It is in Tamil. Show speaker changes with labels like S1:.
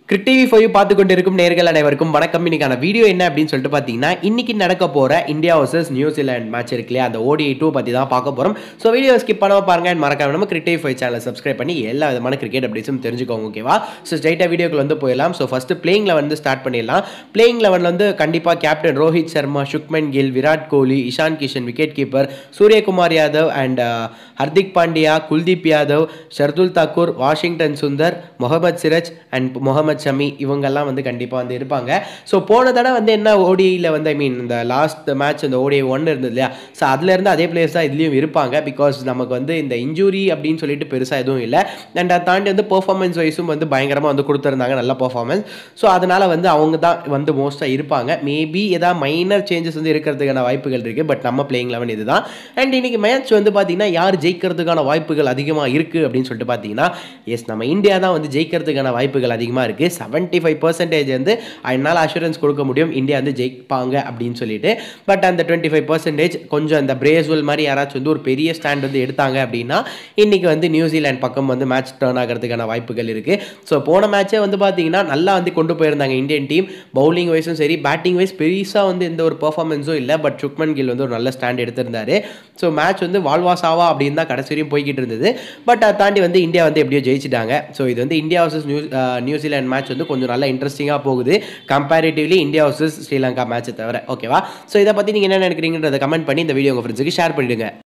S1: கிரிக் டிவி ஃபைவ் பார்த்து கொண்டு இருக்கும் நேர்கள் அனைவருக்கும் வணக்கம் இன்னைக்கான வீடியோ என்ன அப்படின்னு சொல்லிட்டு பார்த்தீங்கன்னா இன்னைக்கு நடக்க போகிற இந்தியா வர்சஸ் நியூசிலாந்து மேட்ச் இருக்கு இல்லையா அந்த ஓடி டூ பற்றி தான் பார்க்க போகிறோம் ஸோ வீடியோ ஸ்கிப் பண்ணாம பாருங்க and மறக்காம நம்ம கிரிக் டிவி ஃபைவ் சேனலை சப்ஸ்கிரைப் பண்ணி எல்லா விதமான கிரிக்கெட் அப்டேட்ஸும் தெரிஞ்சுக்கோங்க ஓகேவா ஸோ ஸ்ட்ரைட்டாக வீடியோக்குள்ள வந்து போயிடலாம் ஸோ ஃபஸ்ட்டு பிளேயிங் லெவன் வந்து ஸ்டார்ட் பண்ணிடலாம் பிளேயிங் லெவனில் வந்து கண்டிப்பாக captain Rohit Sharma Shubman Gill Virat Kohli Ishan Kishan wicket keeper Suryakumar Yadav and Hardik Pandya Kuldeep Yadav Shardul Thakur Washington Sundar Mohammed Siraj and Mohammed Shami இவங்கெல்லாம் வந்து கண்டிப்பாக வந்து இருப்பாங்க ஸோ போன தடவை வந்து என்ன ஓடியில் வந்து ஐ மீன் இந்த லாஸ்ட் மேட்ச் இந்த ஓடி ஒன்று இருந்தது இல்லையா ஸோ அதுலேருந்து அதே பிளேயர்ஸ் தான் இதுலேயும் இருப்பாங்க பிகாஸ் நமக்கு வந்து இந்த இன்ஜூரி அப்படின்னு சொல்லிட்டு பெருசாக எதுவும் இல்லை அண்ட் அதை தாண்டி வந்து பெர்ஃபார்மன்ஸ் வைஸும் வந்து பயங்கரமாக வந்து கொடுத்துருந்தாங்க நல்ல பெர்ஃபார்மன்ஸ் ஸோ அதனால் வந்து அவங்க தான் வந்து மோஸ்ட்டாக இருப்பாங்க மேபி ஏதாவது மைனர் சேஞ்சஸ் வந்து இருக்கிறதுக்கான வாய்ப்புகள் இருக்குது பட் நம்ம பிளேயிங் லெவன் இதுதான் அண்ட் இன்னைக்கு மேட்ச் வந்து பார்த்தீங்கன்னா யார் ஜெயிக்கிறதுக்கான வாய்ப்புகள் அதிகமாக இருக்குது அப்படின்னு சொல்லிட்டு பார்த்தீங்கன்னா எஸ் நம்ம இந்தியா தான் வந்து ஜெயிக்கிறதுக்கான வாய்ப்புகள் அதிகமாக இருக்குது செவன்ட்டி ஃபைவ் பர்சன்டேஜ் வந்து என்னால் அஷூரன்ஸ் கொடுக்க முடியும் இந்தியா வந்து ஜெயிப்பாங்க அப்படின்னு சொல்லிட்டு பட் அந்த டுவெண்ட்டி ஃபைவ் பர்சன்டேஜ் கொஞ்சம் அந்த பிரேஸ்வல் மாதிரி யாராச்சும் வந்து ஒரு பெரிய ஸ்டாண்ட் வந்து எடுத்தாங்க அப்படின்னா இன்னைக்கு வந்து நியூசிலாந்து பக்கம் வந்து மேட்ச் டர்ன் ஆகிறதுக்கான வாய்ப்புகள் இருக்குது ஸோ போன மேட்சே வந்து பார்த்தீங்கன்னா நல்லா வந்து கொண்டு போயிருந்தாங்க இந்தியன் டீம் பவுலிங் வைஸும் சரி பேட்டிங் வைஸ் பெருசாக வந்து எந்த ஒரு பர்ஃபார்மன்ஸும் இல்லை பட் சுக்மன் கில் வந்து ஒரு நல்ல ஸ்டாண்ட் எடுத்திருந்தாரு ஸோ மேட்ச் வந்து வால்வாஸ் ஆவா அப்படின்னு தான் கடைசி வரையும் போய்கிட்டு இருந்தது பட் அதை தாண்டி வந்து இந்தியா வந்து எப்படியோ ஜெயிச்சிட்டாங்க ஸோ இது வந்து India versus new New Zealand match வந்து கொஞ்சம் நல்லா இன்ட்ரெஸ்டிங்காக போகுது கம்பேரிட்டிவ்லி இந்தியா வர்சஸ் ஸ்ரீலங்கா மேட்சை தவிர ஓகேவா ஸோ இதை பற்றி நீங்கள் என்ன நினைக்கிறீங்கன்றதை கமெண்ட் பண்ணி இந்த வீடியோ உங்கள் ஃப்ரெண்ட்ஸுக்கு ஷேர் பண்ணிவிடுங்க